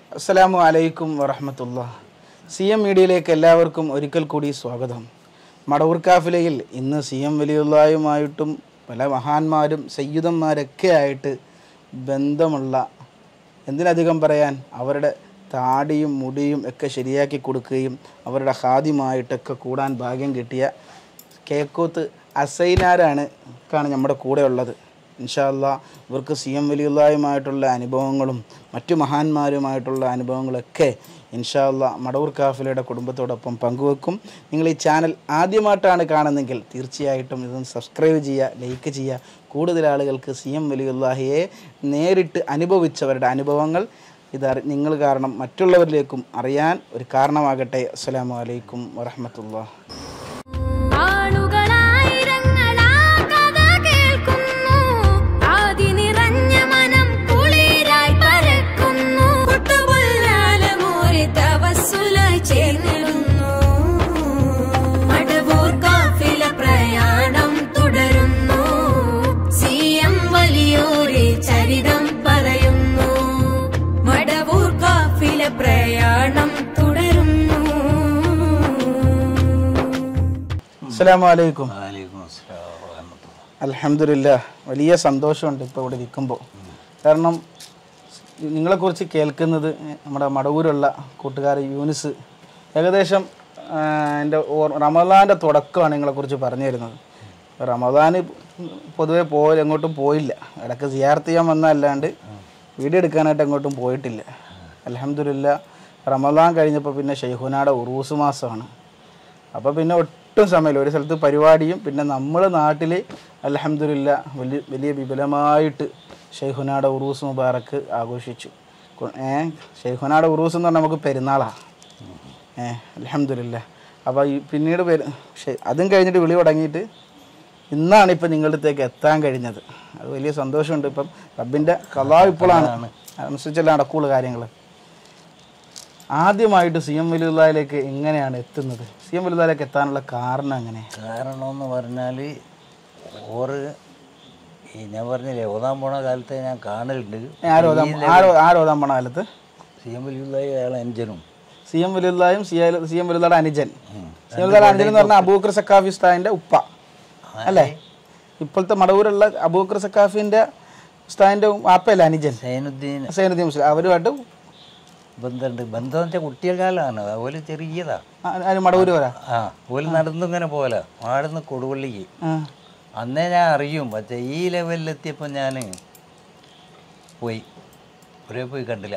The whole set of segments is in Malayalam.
അസ്സലാമു അലൈക്കും വറഹമത്തുള്ള സി എം മീഡിയയിലേക്ക് എല്ലാവർക്കും ഒരിക്കൽ കൂടി സ്വാഗതം മടവൂർ കാഫിലയിൽ ഇന്ന് സി എം വലിയുള്ളായുമായിട്ടും പല മഹാന്മാരും സയ്യിദന്മാരൊക്കെ ആയിട്ട് ബന്ധമുള്ള എന്തിനധികം പറയാൻ അവരുടെ താടിയും മുടിയും ഒക്കെ ശരിയാക്കി കൊടുക്കുകയും അവരുടെ ഹാദ്യമായിട്ടൊക്കെ കൂടാൻ ഭാഗ്യം കിട്ടിയ കേക്കോത്ത് അസൈനാരാണ് ക്കാണ് നമ്മുടെ കൂടെ ഉള്ളത് ഇൻഷാല്ല ഇവർക്ക് സി എം വലിയുള്ളായുമായിട്ടുള്ള അനുഭവങ്ങളും മറ്റു മഹാന്മാരുമായിട്ടുള്ള അനുഭവങ്ങളൊക്കെ ഇൻഷാല്ല മടവൂർ കാഫിലയുടെ കുടുംബത്തോടൊപ്പം പങ്കുവെക്കും നിങ്ങൾ ഈ ചാനൽ ആദ്യമായിട്ടാണ് കാണുന്നതെങ്കിൽ തീർച്ചയായിട്ടും ഇതൊന്ന് സബ്സ്ക്രൈബ് ചെയ്യുക ലൈക്ക് ചെയ്യുക കൂടുതൽ ആളുകൾക്ക് സി എം വലിയുള്ളാഹിയെ നേരിട്ട് അനുഭവിച്ചവരുടെ അനുഭവങ്ങൾ ഇതറി നിങ്ങൾ കാരണം മറ്റുള്ളവരിലേക്കും അറിയാൻ ഒരു കാരണമാകട്ടെ അസ്സലാമു അലൈക്കും വറഹമത്തുള്ള ആളുകളായിരങ്ങളാ കഥ കേൾക്കുന്നു ആദി നിറഞ്ഞ മനം കുളിരായി പരക്കുന്നു പൊട്ടുപൊല്ലാലമൂരി തവസ്സുലായി ചേർന്നിടുന്നു മടവൂർ കാഫില പ്രയാണം തുടരുന്നു സി എം വലിയൊരു ചരിതം പറയുന്നു മടവൂർ കാഫില പ്രയാണം തുടരുന്നു അസ്സലാമു അലൈക്കും വലൈക്കും അസ്സലാം വറഹ്മത്തുള്ളാഹി. അലഹമില്ല വലിയ സന്തോഷമുണ്ട് ഇപ്പോൾ ഇവിടെ നിൽക്കുമ്പോൾ കാരണം നിങ്ങളെക്കുറിച്ച് കേൾക്കുന്നത് നമ്മുടെ മടവൂരുള്ള കൂട്ടുകാരൻ യൂനിസ് ഏകദേശം ആ, എൻ്റെ ഓർ- റമദാൻ്റെ തുടക്കമാണ് നിങ്ങളെക്കുറിച്ച് പറഞ്ഞു തരുന്നത് റമദാന് പൊതുവേ പോ എങ്ങോട്ടും പോയില്ല ഇടയ്ക്ക് സിയാർത്ത് ചെയ്യാൻ വന്നതല്ലാണ്ട് വീഡിയോ എടുക്കാനായിട്ട് എങ്ങോട്ടും പോയിട്ടില്ല അലഹമില്ല റമദാൻ കഴിഞ്ഞപ്പോൾ പിന്നെ ഷെയ്ഖുനാടെ ഉറൂസ് മാസമാണ് അപ്പോൾ പിന്നെ ഒട്ടും സമയമില്ല ഒരു സ്ഥലത്ത് പരിപാടിയും പിന്നെ നമ്മുടെ നാട്ടിൽ അലഹമില്ല വലിയ വലിയ വിപുലമായിട്ട് ഷെയ്ഖുനാടെ ഉറൂസ് മുബാറക്ക് ആഘോഷിച്ചു കു- ഏ ഷെയ്ഖുനാടെ ഉറൂസ് എന്ന് പറഞ്ഞാൽ നമുക്ക് പെരുന്നാളാണ് ഏ അലഹമില്ല അപ്പോൾ ഈ പിന്നീട് പെരു ഷെ- അതും കഴിഞ്ഞിട്ട് വിളി തുടങ്ങിയിട്ട് ഇന്നാണ് ഇപ്പം നിങ്ങളുടെ അടുത്തേക്ക് എത്താൻ കഴിഞ്ഞത് അത് വലിയ സന്തോഷമുണ്ട് ഇപ്പം റബ്ബിൻ്റെ കലാ ഇപ്പോഴാണ് അനുസരിച്ചെല്ലാം നടക്കുള്ളൂ കാര്യങ്ങൾ ആദ്യമായിട്ട് സി എം വലിയുള്ളയിലേക്ക് എങ്ങനെയാണ് എത്തുന്നത് സി എം വലിയുള്ളയിലേക്ക് എത്താനുള്ള കാരണം എങ്ങനെ കാരണം എന്ന് പറഞ്ഞാൽ ഓറ് ഈ ഞാൻ പറഞ്ഞില്ലേ ഓതാൻ പോണ കാലത്തെ ഞാൻ കാണലുണ്ട് ആരോധാൻ ആരോ ആരോധാൻ പോണ കാലത്ത് സി എം വലിയുള്ളായി അയാൾ എഞ്ചനും സി എം വലിയുള്ളയും സി എൽ സി എം വലിയുള്ളയുടെ അനുജൻ സി എം വലിയുടെ അനുജൻ എന്ന് പറഞ്ഞാൽ അബൂക്കർ സക്കാഫി ഉസ്താദിൻ്റെ ഉപ്പ അല്ലേ ഇപ്പോഴത്തെ മടവൂരുള്ള അബൂക്കർ സക്കാഫിൻ്റെ ഉസ്താദിൻ്റെ വാപ്പയല്ലേ അനുജൻ സൈനുദ്ദീൻ സൈനുദ്ദീൻ മുസ്ലിം അവരുമായിട്ട് ബന്ധമുണ്ട് ബന്ധം വെച്ചാൽ കുട്ടികാലമാണ് അതുപോലെ ചെറിയതാ ആ- ആ മടവൂര് വരാ ആ ഓല് നടന്നിങ്ങനെ പോലെ ആടുന്ന് കൊടുവള്ളിക്ക് ആ. അന്നേ ഞാൻ അറിയും പക്ഷേ ഈ ലെവലിലെത്തിയപ്പോൾ ഞാൻ പോയി ഒരേ പോയി കണ്ടില്ല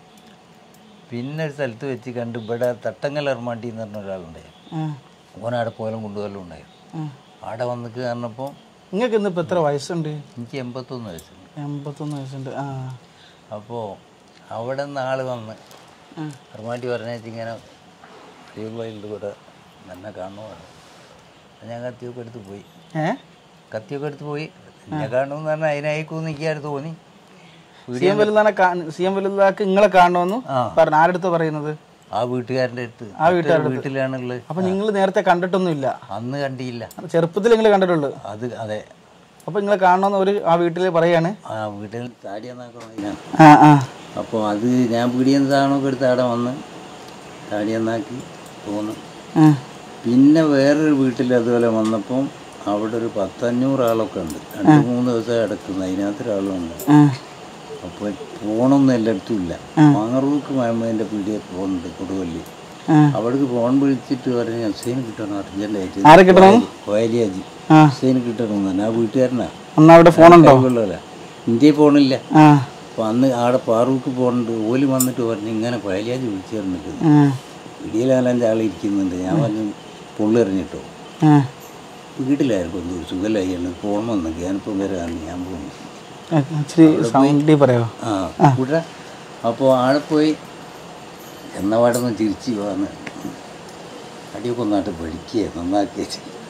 പിന്നെ ഒരു സ്ഥലത്ത് വെച്ച് കണ്ട് ഇവിടെ തട്ടങ്ങൽ എർമാണ്ടി എന്ന് പറഞ്ഞ ഒരാളുണ്ടായി ആ. ഓനാടെ പോലും കൊണ്ടുപോലും ഉണ്ടായി ആ. ആടെ വന്നിക്ക് കാരണപ്പോൾ നിങ്ങൾക്ക് ഇന്നിപ്പോൾ എത്ര വയസ്സുണ്ട് എനിക്ക് എൺപത്തൊന്ന് വയസ്സുണ്ട് എൺപത്തൊന്ന് വയസ്സുണ്ട് ആ അപ്പോൾ അവിടെ നിന്ന് ആൾ വന്ന് ആ. എർമാണ്ടി പറഞ്ഞേച്ച് ഇങ്ങനെ ഫീൽഡ് കൂടെ എന്നെ കാണുവാണ് ഞാൻ കത്തിയൊക്കെ എടുത്ത് പോയി ഏ കത്തിയൊക്കെ എടുത്ത് പോയി എന്നെ കാണുമെന്ന് പറഞ്ഞാൽ അതിനായിക്കൂന്ന് എനിക്ക് തോന്നി സി എം വലുതാണ് സി എം വലുതാക്ക് നിങ്ങളെ കാണുമെന്ന് ആ. പറഞ്ഞു ആരടുത്ത് പറയുന്നത് ആ വീട്ടുകാരൻ്റെ അടുത്ത് ആ വീട്ടുകാരുടെ മറ്റൊരു വീട്ടിലാണുള്ളത് അപ്പൊ നിങ്ങൾ നേരത്തെ കണ്ടിട്ടൊന്നുമില്ല അന്ന് കണ്ടിയില്ല ചെറുപ്പത്തിൽ നിങ്ങൾ കണ്ടിട്ടുള്ളൂ അത് അതെ അപ്പൊ നിങ്ങളെ കാണണമെന്ന് ഒരു ആ വീട്ടിൽ പറയാണ് ആ വീട്ടിൽ താടിയെന്നാക്കണം അതിനാണ് ആ ആ അപ്പോൾ അത് ഞാൻ പീടിയെന്ന് സാധനമൊക്കെ എടുത്ത് അവിടെ വന്ന് താടിയെന്നാക്കി പോന്നു ആ. പിന്നെ വേറൊരു വീട്ടിൽ അതുപോലെ വന്നപ്പം അവിടെ ഒരു പത്തഞ്ഞൂറ് ആളൊക്കെ ഉണ്ട് രണ്ട് മൂന്ന് ദിവസം കിടക്കുന്നു അതിനകത്ത് ഒരാളുണ്ട് ആ. അപ്പോൾ ഫോണൊന്നും എല്ലായിടത്തും ഇല്ല മാങ്ങറൂക്ക് മഹമ്മദിൻ്റെ പീടിയെ പോകുന്നുണ്ട് കൊടുവല്ലി ആ. അവിടേക്ക് ഫോൺ വിളിച്ചിട്ട് പറഞ്ഞ് ഹുസൈൻ കിട്ടണം അർജൻറ്റായിട്ട് ആരെ കിട്ടണം? കോയലിയാജി ആ. ഹുസൈൻ കിട്ടണം തന്നെ ആ വീട്ടുകാരനാ അന്ന് അവിടെ ഫോണുണ്ടോ കഴിവുള്ളവരാ ഇന്ത്യയിൽ പോണില്ല ആ അപ്പോൾ അന്ന് ആടെ പാറൂക്ക് പോകണ്ട് ഓല് വന്നിട്ട് പറഞ്ഞു ഇങ്ങനെ കോയലിയാജി വിളിച്ചു തന്നിട്ട് ആ. വീടിലാലഞ്ച് ആൾ ഇരിക്കുന്നുണ്ട് ഞാൻ പറഞ്ഞു പുള്ളി എറിഞ്ഞിട്ടോ ആ. വീട്ടിലായിരിക്കും എന്തോ ഒരു സുഖമില്ലായിരുന്നു ഫോൺ വന്നു ഞാനിപ്പം വരാമെന്ന് ഞാൻ പോകുന്നു ആ, ഇച്ചിരി സൗണ്ടിൽ പറയാമോ ആ കൂട്ട അപ്പോൾ ആടെ പോയി എന്ന പാടൊന്ന് ചിരിച്ച് വന്ന് അടിയൊക്കെ ഒന്നായിട്ട് പഠിക്കുക നന്നാക്കിയ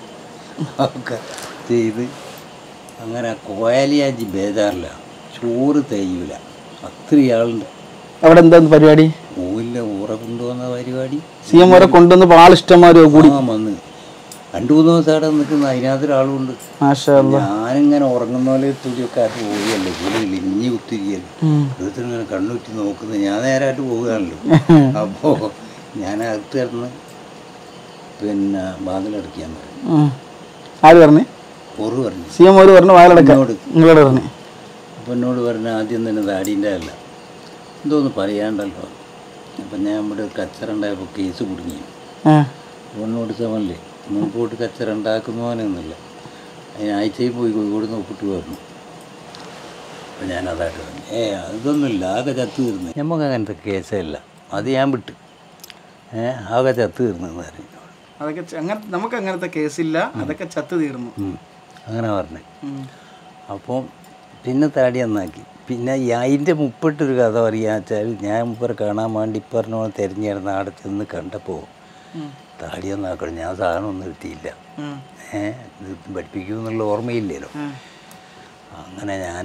ഒക്കെ ചെയ്ത് അങ്ങനെ കോയാലിയാജി ബേജാറില്ല ചോറ് തേയൂല അത്രയും ആളുണ്ട് അവിടെ എന്താ പരിപാടി ഓയില്ല ഊറ കൊണ്ടുവന്ന പരിപാടി സി എം വരെ കൊണ്ടുവന്നപ്പോൾ ആളിഷ്ടംമാരോ കൂടി ആ വന്ന് രണ്ടു മൂന്ന് ദിവസം അവിടെ നിൽക്കുന്ന അതിനകത്തൊരാളുണ്ട് മാഷാ അല്ലാ. ഞാനിങ്ങനെ ഉറങ്ങുന്ന പോലെ തുടിയൊക്കെ ആയിട്ട് പോവുകയല്ലേ കൂടെ ഇലിഞ്ഞ് കുത്തിരിക്കുകയല്ലേ ഓരോരുത്തർ ഇങ്ങനെ കണ്ണുറ്റി നോക്കുന്നത് ഞാൻ നേരായിട്ട് പോവുകയാണല്ലോ അപ്പോൾ ഞാൻ അകത്ത് കിടന്ന് പിന്നെ വാതിലടയ്ക്കാൻ പറയും ഉം. ആര് പറഞ്ഞു ഓറ് പറഞ്ഞു സി എം ഒരു പറഞ്ഞു വായലടക്കം എന്നോട് നിങ്ങളോട് പറഞ്ഞു അപ്പം എന്നോട് പറഞ്ഞ ആദ്യം തന്നെ ദാടീൻ്റെ അല്ല എന്തോന്ന് പറയാണ്ടല്ലോ അപ്പം ഞാൻ ഇവിടെ ഒരു കച്ചറ ഉണ്ടായപ്പോൾ കേസ് കുടുങ്ങി ആ ഫോൺ കൊടുത്തവനല്ലേ മുമ്പോട്ട് കച്ചറ ഉണ്ടാക്കുന്നവനൊന്നുമില്ല അതിന് ആഴ്ചയിൽ പോയി കോഴിക്കോട് നിന്ന് ഒപ്പിട്ട് പറഞ്ഞു അപ്പം ഞാൻ അതായിട്ട് പറഞ്ഞു ഏ അതൊന്നുമില്ല ആകെ ചത്ത് തീർന്നു നമുക്ക് അങ്ങനത്തെ കേസല്ല അത് ഞാൻ വിട്ട് ഏ ആകെ ചത്ത് തീർന്നെന്ന് പറഞ്ഞു അതൊക്കെ ച- അങ്ങനെ നമുക്ക് അങ്ങനത്തെ കേസില്ല അതൊക്കെ ചത്ത് തീർന്നു ഉം. അങ്ങനെ പറഞ്ഞു ഉം. അപ്പം പിന്നെ താടി നന്നാക്കി പിന്നെ ഈ അതിൻ്റെ മുപ്പിട്ടൊരു കഥ പറയുക വെച്ചാൽ ഞാൻ മുപ്പരെ കാണാൻ വേണ്ടി പറഞ്ഞ പോലെ തിരഞ്ഞു കിടന്ന അവിടെ ചെന്ന് കണ്ടപ്പോൾ ഉം. താടി നന്നാക്കണം ഞാൻ സാധനം ഒന്നും കിട്ടിയില്ല ഉം. ഏ ഇത് പഠിപ്പിക്കുമെന്നുള്ള ഓർമ്മയില്ലല്ലോ ഉം. അങ്ങനെ ഞാൻ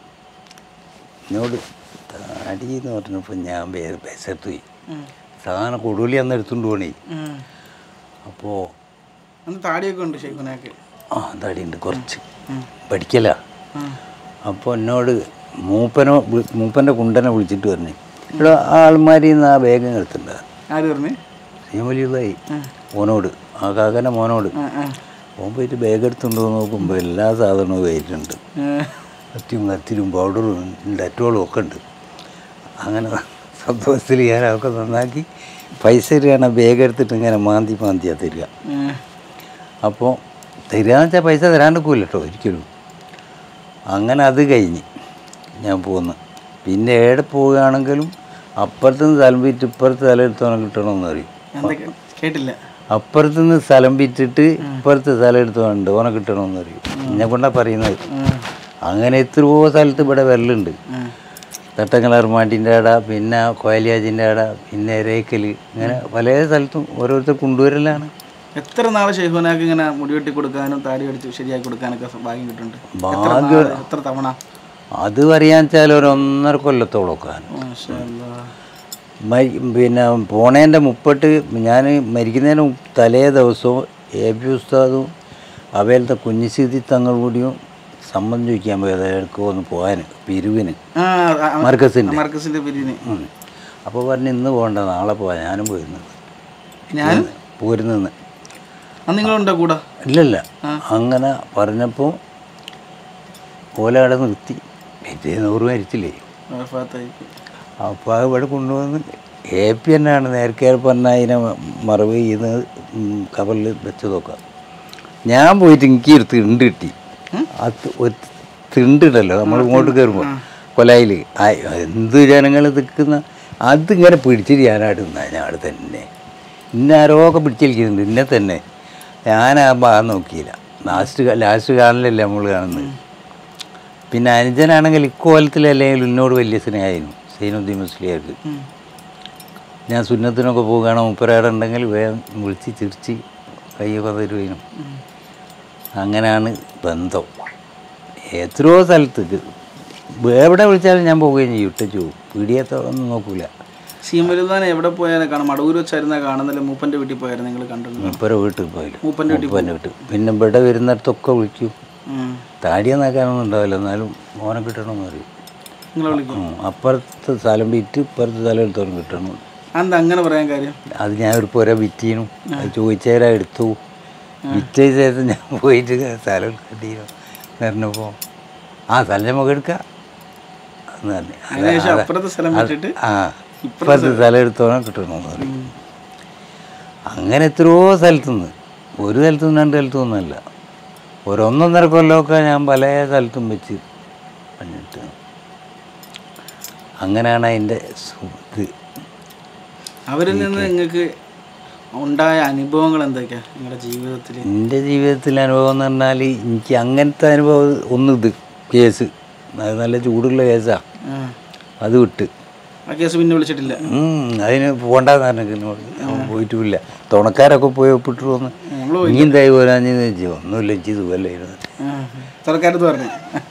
എന്നോട് താടി എന്ന് പറഞ്ഞപ്പോൾ ഞാൻ വേറെ വിശത്ത് പോയി ഉം. സാധനം കൊടുവലി അന്ന് എടുത്തുകൊണ്ട് പോണേ ഉം. അപ്പോൾ അന്ന് താടിയൊക്കെ ഉണ്ട് ഷെയ്ഖുനാക്ക് ആ താടിയുണ്ട് കുറച്ച് ഉം. പഠിക്കല ഉം. അപ്പോൾ എന്നോട് മൂപ്പനോ വി- മൂപ്പൻ്റെ കുണ്ടനെ വിളിച്ചിട്ട് പറഞ്ഞു ഇവിടെ ആൾമാരിൽ നിന്ന് ആ വേഗം എടുത്തിട്ടുണ്ട് ആര് പറഞ്ഞു സീമലിയുള്ളതായി മോനോട് ആ കാക്കൻ്റെ മോനോട് ആ, ആ. ഓൻ പോയിട്ട് ബാഗ് എടുത്തുകൊണ്ട് നോക്കുമ്പോൾ എല്ലാ സാധനവും കയറ്റിട്ടുണ്ട് ഏ. കത്തിയും കത്തിരും പൗഡറും ഡെറ്റോളും ഒക്കെ ഉണ്ട് അങ്ങനെ സന്തോഷത്തിൽ ഞാൻ അതൊക്കെ നന്നാക്കി പൈസ തരികയാണ് ബാഗ് എടുത്തിട്ട് ഇങ്ങനെ മാന്തി മാന്തിയാ തരിക ഏ. അപ്പോൾ തരാന്ന് വെച്ചാൽ പൈസ തരാണ്ടിക്കൂല കേട്ടോ ഒരിക്കലും അങ്ങനെ അത് കഴിഞ്ഞ് ഞാൻ പോന്ന് പിന്നെ ഏടെ പോവുകയാണെങ്കിലും അപ്പുറത്ത് നിന്ന് സ്ഥലം വിറ്റ് ഇപ്പുറത്ത് സ്ഥലം എടുത്തോണം കിട്ടണമെന്ന് അറിയും എന്തൊക്കെ കേട്ടില്ല അപ്പുറത്ത് നിന്ന് സ്ഥലം വിറ്റിട്ട് ഇപ്പുറത്ത് സ്ഥലം എടുത്തോണ്ട് ഓനെ കിട്ടണമെന്ന് അറിയും എന്നെ കൊണ്ടാ പറയുന്നത് ഉം. അങ്ങനെ എത്രയോ സ്ഥലത്ത് ഇവിടെ വരലുണ്ട് ഉം. തട്ടങ്ങളർമാട്ടിൻ്റെ അട പിന്നെ കോയലിയാജിൻ്റെ അട പിന്നെ രേക്കൽ ഇങ്ങനെ പല സ്ഥലത്തും ഓരോരുത്തർ കൊണ്ടുവരലാണ് എത്ര നാളെ ഷെയ്ഖുനാക്ക് ഇങ്ങനെ മുടി വെട്ടി കൊടുക്കാനും താടി അടിച്ച് ശരിയാക്കി കൊടുക്കാനൊക്കെ ഭാഗ്യം കിട്ടുന്നുണ്ട് എത്ര ഭാഗ്യം നാള്, എത്ര തവണ അത് പറയാൻ വെച്ചാൽ ഒരു ഒന്നര കൊല്ലത്തോളമൊക്കെ ആണ്. മാഷാ അല്ലാ. മരി- പിന്നെ പോണേൻ്റെ മുപ്പട്ട് ഞാൻ മരിക്കുന്നതിന് മുമ്പ് തലേ ദിവസവും എ പി ഉസ്താദും അവയിലത്തെ കുഞ്ഞിസീതി തങ്ങൾ കൂടിയും സമ്മതം ചോദിക്കാൻ പോയത് എടുക്കോ ഒന്ന് പോകാൻ പിരിവിന് ആ, ആ, ആ, മർക്കസിൻ്റെ മർക്കസിന്റെ പിരിവിന് അപ്പോൾ പറഞ്ഞ് ഇന്ന് പോകണ്ട നാളെ പോവാം ഞാനും പോയിരുന്നത് ഞാൻ പോരുന്നെന്ന് അന്ന് നിങ്ങളുണ്ടോ കൂടെ ഇല്ലല്ല അങ്ങനെ പറഞ്ഞപ്പോൾ ഓല അവിടെ നിർത്തി പിറ്റേ നൂറ് മരിച്ചില്ലേ വഫാത്തായി പോയി. അപ്പോൾ അത് ഇവിടെ കൊണ്ടുവന്ന് എ പി തന്നെയാണ് നേരത്തെ പറഞ്ഞ അതിനെ മറവ് ചെയ്യുന്നത് കവറിൽ വെച്ചതൊക്കെ ഞാൻ പോയിട്ട് എനിക്ക് ഒരു തിണ്ട് കിട്ടി അത് ഒരു തിണ്ടുണ്ടല്ലോ നമ്മൾ ഇങ്ങോട്ട് കയറുമ്പോൾ കൊലായിൽ എന്ത് ജനങ്ങൾ നിൽക്കുന്ന അതിങ്ങനെ പിടിച്ചിട്ട് ഞാനായിട്ട് നിന്നാ ഞാൻ അവിടെ തന്നെ ഇന്നെ ആരോക്കെ പിടിച്ചിരിക്കുന്നുണ്ട് ഇന്നെ തന്നെ ഞാൻ ആ ഭാഗം നോക്കിയില്ല ലാസ്റ്റ് ലാസ്റ്റ് കാണലല്ലേ നമ്മൾ കാണുന്നത് പിന്നെ അനുജനാണെങ്കിൽ ഇക്കോലത്തിലല്ലെങ്കിൽ എന്നോട് വലിയ സ്നേഹമായിരുന്നു സൈനുദ്ദീൻ മുസ്ലിയാർക്ക് ഉം. ഞാൻ സുന്നത്തിനൊക്കെ പോകുകയാണോ മുപ്പരാടെ ഉണ്ടെങ്കിൽ വേഗം വിളിച്ച് ചിരിച്ച് കയ്യൊക്കെ തരുവേനും അങ്ങനെയാണ് ബന്ധം എത്രയോ സ്ഥലത്ത് എവിടെ വിളിച്ചാലും ഞാൻ പോവുകയും ചെയ്യും ഇട്ടു പോകും പീടിയത്തൊന്നും നോക്കൂല സീമലുദാൻ എവിടെ പോയാലും കാണാം മടവൂർ വെച്ചായിരുന്ന കാണുന്നില്ല മൂപ്പന്റെ വീട്ടിൽ പോയായിരുന്നു നിങ്ങൾ കണ്ടിട്ടുണ്ട് മുപ്പര വീട്ടിൽ പോയില്ല മൂപ്പന്റെ വീട്ടിൽ മുപ്പൻ്റെ വീട്ടിൽ പിന്നെ ഇവിടെ വരുന്നിടത്തൊക്കെ വിളിക്കും ഉം. താടിയെ നോക്കാനൊന്നും ഉണ്ടാവില്ല എന്നാലും മോനെ കിട്ടണമെന്ന് പറയും നിങ്ങളെ വിളിക്കും ഉം. അപ്പുറത്തെ സ്ഥലം വിറ്റ് ഇപ്പുറത്തെ സ്ഥലം എടുത്തോളം കിട്ടണം അതെന്താ അങ്ങനെ പറയാൻ കാര്യം അത് ഞാൻ ഒരു പുര വിറ്റീനും അത് ചോദിച്ചേരാ എടുത്തു വിറ്റ ശേഷം ഞാൻ പോയിട്ട് സ്ഥലം കിട്ടീനു പറഞ്ഞപ്പോൾ ആ സ്ഥലം നമുക്ക് എടുക്കാം എന്ന് പറഞ്ഞു അത് അതിനുശേഷം അത് അപ്പുറത്തെ സ്ഥലം വിട്ടിട്ട് ആ ഇപ്പുറത്തെ സ്ഥലം എടുത്തോളം കിട്ടണമെന്ന് പറയും അങ്ങനെ എത്രയോ സ്ഥലത്തുനിന്ന് ഒരു സ്ഥലത്തുനിന്ന് രണ്ട് സ്ഥലത്തുനിന്നല്ല ഒരു ഒന്നൊന്നര കൊല്ലമൊക്കെ ഞാൻ പല സ്ഥലത്തും വെച്ച് പണിയിട്ട് അങ്ങനെയാണ് അതിൻ്റെ സു- ഇത് അവരിൽ നിന്ന് നിങ്ങൾക്ക് ഉണ്ടായ അനുഭവങ്ങൾ എന്തൊക്കെയാ നിങ്ങളുടെ ജീവിതത്തിൽ എൻ്റെ ജീവിതത്തിലെ അനുഭവം എന്ന് പറഞ്ഞാൽ എനിക്ക് അങ്ങനത്തെ അനുഭവം ഒന്ന് ഇത് കേസ് അത് നല്ല ചൂടുള്ള കേസാണ് അത് വിട്ട് ആ കേസ് പിന്നെ വിളിച്ചിട്ടില്ല ഉം, അതിന് പോകണ്ടെന്ന് പറഞ്ഞു എന്നോട് അവൻ പോയിട്ടുമില്ല തുണക്കാരൊക്കെ പോയി ഒപ്പിട്ട് വന്ന് നമ്മള് നീ എന്തായി പോരാഞ്ഞെന്ന് ചോദിച്ചു ഒന്നുമില്ല എനിക്ക് സുഖമല്ലായിരുന്നു സർക്കാരത്ത് പറഞ്ഞു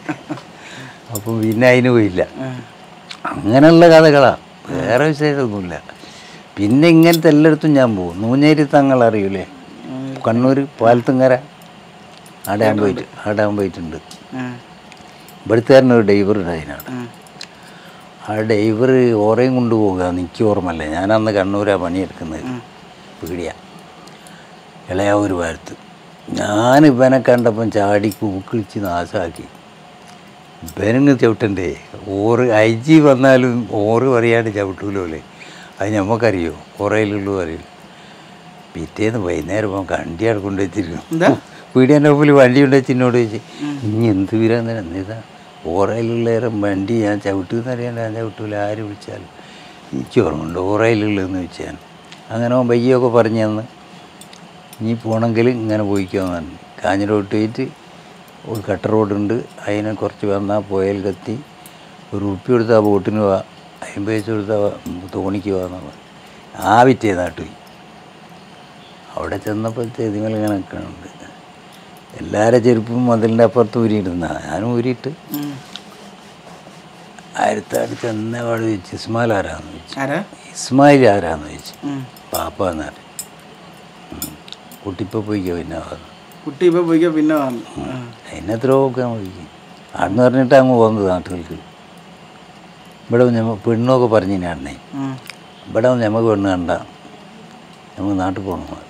അപ്പം പിന്നെ അതിന് പോയില്ല അങ്ങനെയുള്ള കഥകളാണ് വേറെ വിശേഷമൊന്നുമില്ല പിന്നെ ഇങ്ങനത്തെ എല്ലായിടത്തും ഞാൻ പോകും നൂഞ്ഞേരി തങ്ങൾ അറിയൂലേ കണ്ണൂർ പാലത്തുങ്കര അവിടെ ഞാൻ പോയിട്ട് അവിടെ ഞാൻ പോയിട്ടുണ്ട് ആ, ഇവിടുത്തുകാരൻ ഒരു ഡ്രൈവർ ഉണ്ടായിരുന്നു ആ, ആ ഡ്രൈവർ ഓറയും കൊണ്ടുപോകുക എനിക്ക് ഓർമ്മല്ല ഞാൻ അന്ന് കണ്ണൂരാണ് പണിയെടുക്കുന്നത് പീടിയ ഇളയാവൂർ ഭാരത്ത് ഞാൻ ഇവനെ കണ്ടപ്പം ചാടി കൂക്കിളിച്ച് നാശമാക്കി ഇവനങ്ങ് ചവിട്ടണ്ടേ ഓറ് ഐ ജി വന്നാലും ഓറ് പറയാണ്ട് ചവിട്ടൂലോല്ലേ അത് നമുക്കറിയോ ഓറയിലുള്ളൂ അറിയില്ല പിറ്റേന്ന് വൈകുന്നേരം പോകാൻ കണ്ടി അവിടെ കൊണ്ട് വെച്ചിരിക്കും എന്താ പീടിയൻ്റെ മുമ്പിൽ വണ്ടി കൊണ്ട് വെച്ച് എന്നോട് ചോദിച്ചു ഇനി എന്ത് വരാൻ എന്താ ഓറയിലുള്ള വണ്ടി ഞാൻ ചവിട്ടുമെന്ന് അറിയാണ്ട് ഞാൻ ചവിട്ടൂല ആര് വിളിച്ചാലും എനിക്ക് ഓർമ്മയുണ്ട് ഓറയിലുള്ളതെന്ന് വെച്ചാൽ അങ്ങനെ അവൻ പയ്യൊക്കെ പറഞ്ഞു തന്ന് ഇനി പോകണമെങ്കിൽ ഇങ്ങനെ പോയിക്കോന്ന് പറഞ്ഞു കാഞ്ഞിരോട്ട് പോയിട്ട് ഒരു കട്ട റോഡുണ്ട് അതിനെ കുറച്ച് വന്നാൽ പോയാൽ കത്തി ഒരു ഉറുപ്പി കൊടുത്താൽ ബോട്ടിന് പോവാ അമ്പത് പൈസ കൊടുത്താൽ തോണിക്ക് പോകാന്ന് ആ വിറ്റേ നാട്ടിൽ പോയി അവിടെ ചെന്നപ്പോൾ ചെതിമല ഇങ്ങനെ നിൽക്കണുണ്ട് എല്ലാവരുടെ ചെരുപ്പും മതിലിൻ്റെ അപ്പുറത്ത് ഊരിയിടുന്ന ഞാനും ഊരിയിട്ട് ഉം. ആയിരത്താട് ചെന്നപാട് ചോദിച്ചു ഇസ്മായിൽ ആരാന്ന് ചോദിച്ചു ആരാ ഇസ്മായിൽ ആരാന്ന് ചോദിച്ചു ഉം. പാപ്പ എന്നാണ് കുട്ടിപ്പോൾ പോയിക്കോ പിന്നെ വന്നു കുട്ടി ഇപ്പൊ പോയിക്കോ പിന്നെ വന്നു ആ. അതിനെ എത്ര നോക്കാൻ പോയി ആടെന്ന് പറഞ്ഞിട്ട് അങ്ങ് പോകുന്നത് നാട്ടുകൾക്ക് ഇവിടെ ഞമ്മ പെണ്ണൊക്കെ പറഞ്ഞു ഞാടനെ ഉം. ഇവിടെ നമുക്ക് പെണ്ണ് കണ്ട നമുക്ക് നാട്ടിൽ പോകണം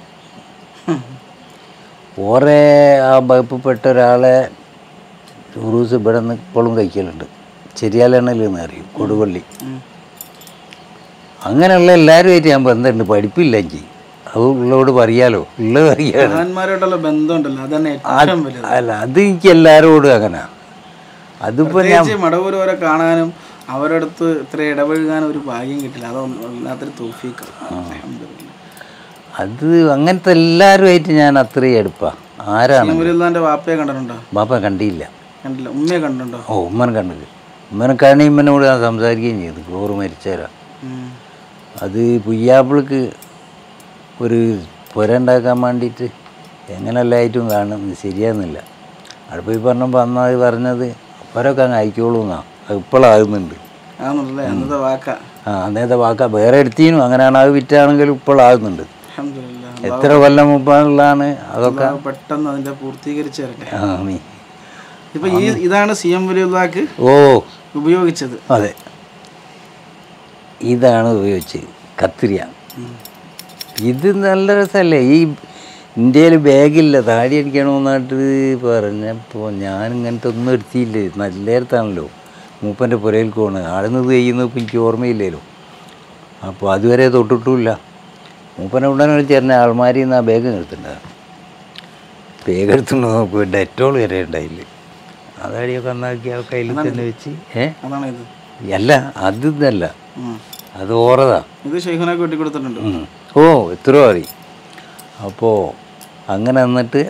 ഓറെ ആ വകുപ്പിൽപ്പെട്ട ഒരാളെ ഉറൂസ് ഇവിടെ നിന്ന് ഇപ്പോഴും കഴിക്കലുണ്ട് ചെറിയാലെണ്ണയിൽ നിന്ന് അറിയും കൊടുവള്ളി ഉം. അങ്ങനെയുള്ള എല്ലാവരുമായിട്ട് ഞാൻ ബന്ധമുണ്ട് പഠിപ്പില്ല എനിക്ക് അത് ഉള്ളവരോട് പറയാലോ ഉള്ളത് അറിയാലോ മഹാന്മാരോട്ടുള്ള ബന്ധമുണ്ടല്ലോ അതന്നെ ഏറ്റവും വലുത് അല്ല അത് എനിക്ക് എല്ലാവരോടും അങ്ങനെ അതിപ്പോൾ ഞാൻ പ്രത്യേകിച്ച് മടവൂർ വരെ കാണാനും അവരുടെ അടുത്ത് ഇത്ര ഇടപഴകാനും ഒരു ഭാഗ്യം കിട്ടില്ല അതൊന്നും വല്ലാത്തൊരു തോഫീക്ക് അത് അങ്ങനത്തെ എല്ലാവരുമായിട്ട് ഞാൻ അത്രയും എടുപ്പാ ആരാണ് മുരുല്ലാന്റെ വാപ്പയെ കണ്ടിട്ടുണ്ടോ ബാപ്പ കണ്ടില്ല കണ്ടില്ല ഉമ്മയെ കണ്ടിട്ടുണ്ടോ ഓ ഉമ്മനെ കണ്ടില്ല ഉമ്മനെ കാണി ഉമ്മനോട് ഞാൻ സംസാരിക്കുകയും ചെയ്തു കോറ് മരിച്ചേരാ ഉം. അത് പുയ്യാപ്പിൾക്ക് ഒരു പുര ഉണ്ടാക്കാൻ വേണ്ടിയിട്ട് എങ്ങനെല്ലായിട്ടും കാണുന്നത് ശരിയാകുന്നില്ല അവിടെ പോയി പറഞ്ഞപ്പോൾ അന്ന് അത് പറഞ്ഞത് പുരൊക്കെ അങ്ങ് അയക്കോളൂ എന്നാ അത് ഇപ്പോഴാകുന്നുണ്ട് ആണെന്നല്ലേ അന്നത്തെ വാക്ക ആ അന്നേരത്തെ വാക്ക വേറെ എടുത്തീനും അങ്ങനെയാണ് അത് വിറ്റാണെങ്കിലും ഇപ്പോഴാകുന്നുണ്ട് അൽഹംദുലില്ലാ. എത്ര കൊല്ലം മുമ്പാണുള്ളതാണ് അതൊക്കെ അള്ളാഹു പെട്ടെന്ന് അതിന്റെ പൂർത്തീകരിച്ചു തരട്ടെ ആ നീ ഇപ്പൊ ഈ ഇതാണ് സി എം വലിയുള്ളാക്ക് ഓ ഉപയോഗിച്ചത് അതെ ഇതാണ് ഉപയോഗിച്ചത് കത്തിരിയ ഇത് നല്ല രസമല്ലേ ഈ ഇന്ത്യയിൽ ബാഗില്ല താടി അടിക്കണമെന്നായിട്ട് പറഞ്ഞപ്പോൾ ഞാൻ ഇങ്ങനത്തെ ഒന്നും എടുത്തില്ലേ നല്ല നേരത്താണല്ലോ മൂപ്പൻ്റെ പുരയിൽ പോണ് ആടുന്നത് ചെയ്യുന്നത് ഇപ്പം എനിക്ക് ഓർമ്മയില്ലല്ലോ അപ്പോൾ അതുവരെ തൊട്ടിട്ടുമില്ല മൂപ്പനെ ഉടനെ വിളിച്ചേരുന്ന ആൾമാരിൽ നിന്ന് ആ ബാഗ് എടുത്തിട്ടുണ്ടായിരുന്നു ബാഗ് എടുത്തുകൊണ്ട് നോക്കുമ്പോൾ ഡെറ്റോൾ വരെ ഉണ്ടായില്ല അതടിയൊക്കെ നന്നാക്കി ആ കയ്യിൽ തന്നെ വെച്ച് ഏ അതാണ് ഇത് അല്ല അത് ഇതല്ല ഉം. അത് ഓറതാ ഇത് ഷെയ്ഖുനാക്ക് വെട്ടിക്കൊടുത്തിട്ടുണ്ട് ഉം. ഓ എത്രയോ അറി അപ്പോൾ അങ്ങനെ എന്നിട്ട്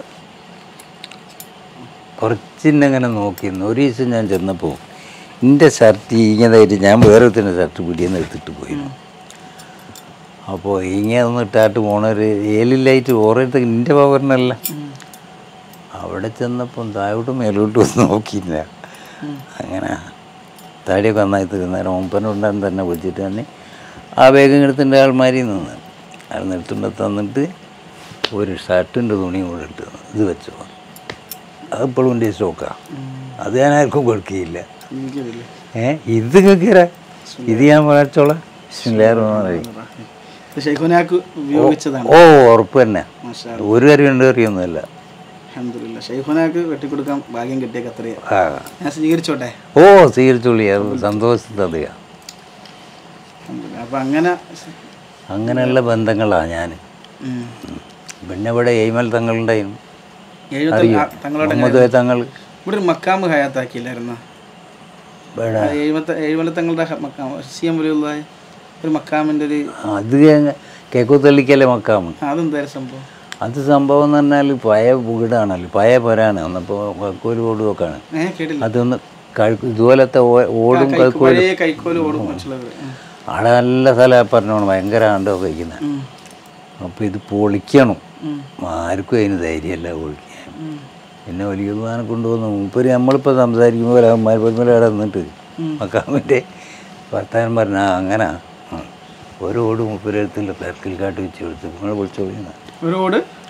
കുറച്ചിന്നെ അങ്ങനെ നോക്കിയിരുന്നു ഒരു ദിവസം ഞാൻ ചെന്നപ്പോൾ എൻ്റെ ഷർട്ട് ഇങ്ങനെയായിട്ട് ഞാൻ വേറെ തന്നെ ഷർട്ട് പിടിയെന്ന് എടുത്തിട്ട് പോയിരുന്നു അപ്പോൾ ഇങ്ങനെ ഒന്ന് ഇട്ടാട്ട് പോണൊരു ഏലില്ലായിട്ട് ഓരോരുത്തർ എൻ്റെ പവറിനല്ല അവിടെ ചെന്നപ്പം താഴോട്ട് മേലോട്ട് ഒന്നും നോക്കിയില്ല അങ്ങനെ താടിയൊക്കെ നന്നായി തീർന്നേരം മുമ്പനുണ്ടാകും തന്നെ വിളിച്ചിട്ട് തന്നെ ആ വേഗം എടുത്തിൻ്റെ ആൾമാരിൽ നിന്ന് അയാൾ നിർത്തുമ്പോൾ തന്നിട്ട് ഒരു ഷർട്ടിൻ്റെ തുണിയും കൂടെ ഇട്ട് തന്നു. ഇത് വെച്ചോ അത് ഇപ്പോഴും എൻ്റെ സ്റ്റോക്കാണ് അത് ഞാൻ ആർക്കും കൊടുക്കുകയില്ല എനിക്കതില്ലേ ഏ ഇത് കേൾക്കില്ല ഇത് ഞാൻ വളച്ചോളാം പറയും ഇത് ഷെയ്ഖുനാക്ക് ഉപയോഗിച്ചതാണ് ഓ ഉറപ്പ് തന്നെ മാഷാ ഒരു കറി രണ്ട് കറിയൊന്നുമല്ല അൽഹംദുലില്ലാ ഷെയ്ഖുനാക്ക് വെട്ടിക്കൊടുക്കാൻ ഭാഗ്യം കിട്ടിയ കത്രിയ ആ ഞാൻ സ്വീകരിച്ചോട്ടെ ഓ സ്വീകരിച്ചോളി അത് സന്തോഷത്തതയാ അൽഹംദുലില്ലാ. അപ്പൊ അങ്ങനെ അങ്ങനെയുള്ള ബന്ധങ്ങളാണ് ഞാൻ ഉം. പിന്നെ ഇവിടെ എയ്മൽ തങ്ങളുണ്ടായിരുന്നു എഴുപത്തി ആ, തങ്ങളോട് മുഹമ്മദ് തങ്ങൾ ഇവിടെ ഒരു മക്കാമ് ഹയാത്താക്കിയില്ലായിരുന്നോ ഇവിടെ എഴുപത്തി എഴുപത്തി തങ്ങളുടെ മക്കാം സി എം വലിയുള്ള ഒരു മക്കാമിൻ്റെ ഒരു അത് കേക്കോത്തള്ളിക്കലെ മക്കാമ് ആ, അതെന്തായാലും സംഭവം അത് സംഭവം എന്ന് പറഞ്ഞാൽ പഴയ വീടാണല്ലോ പഴയ പുരാണ് ഒന്നപ്പോൾ കോല് ഓടുമൊക്കെയാണ് ഏ കേട്ടില്ല അതൊന്ന് കഴു ഇതുപോലത്തെ ഓ- ഓടും കഴുക്കോലും പഴയ കൈക്കോല് ഓടും മറ്റുള്ളവർ അവിടെ നല്ല സ്ഥലം പറഞ്ഞോണം ഭയങ്കര ആണ്ടോ കഴിക്കുന്നത് അപ്പോൾ ഇത് പൊളിക്കണം ആർക്കും അതിന് ധൈര്യമല്ല പൊളിക്കാൻ പിന്നെ വലിയ സാധനം കൊണ്ടുവന്നു മൂപ്പര് നമ്മളിപ്പോൾ സംസാരിക്കുമ്പോൾ അവന്മാർ പെരുമല അവിടെ നിന്നിട്ട് മക്കാമിൻ്റെ വർത്താനം പറഞ്ഞ ആ അങ്ങനെ ഒരു ഓട് മൂപ്പര് എടുത്തില്ല പെർക്കിൽ കാട്ട് വെച്ച് കൊടുത്ത് നിങ്ങൾ വിളിച്ചോളിന്ന് ഒരു ഓട്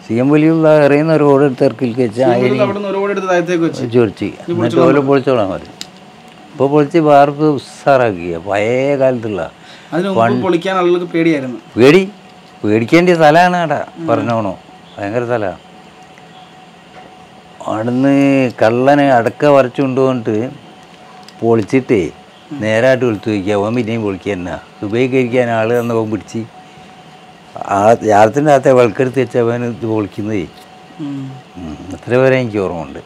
സി എം വലിയുള്ള അറിയുന്ന റോഡ് എടുത്ത് ഇറക്കിലേക്ക് വെച്ച് അതിന് അവിടെ നിന്ന് ഒരുപാട് എടുത്ത് താഴത്തേക്ക് വെച്ച് ചൊരിച്ച് എന്നിട്ട് ഓല പൊളിച്ചോളാൻ മതി ഇപ്പോൾ പൊളിച്ച് വാർപ്പ് ഉസാറാക്കിയ പഴയ കാലത്തുള്ള അതിന് മുമ്പ് പൊളിക്കാൻ ആളുകൾക്ക് പേടിയായിരുന്നു പേടി പേടിക്കേണ്ട സ്ഥലമാണ് അവിടെ പറഞ്ഞോണോ ഭയങ്കര സ്ഥലമാണ് അവിടുന്ന് കള്ളനെ അടക്ക വരച്ചു കൊണ്ടുപോയിട്ട് പൊളിച്ചിട്ടേ നേരായിട്ട് വിളിച്ചു ചോദിക്കുക അവൻ പിന്നെയും പൊളിക്കുക തന്നെ ഉപയോഗിക്കാൻ ആൾ തന്നവൻ പിടിച്ച് ആ ജാറത്തിൻ്റെ അകത്തെ വെളുക്കെടുത്ത് വെച്ച് അവൻ ഇത് പൊളിക്കുന്നതേ ഉം. ഉം. എത്ര പേരെ എനിക്ക് ഓർമ്മയുണ്ട്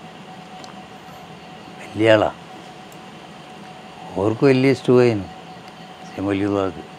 വലിയ ആളാ ഓർക്ക് വലിയ ഇഷ്ടമായിരുന്നു വലിയ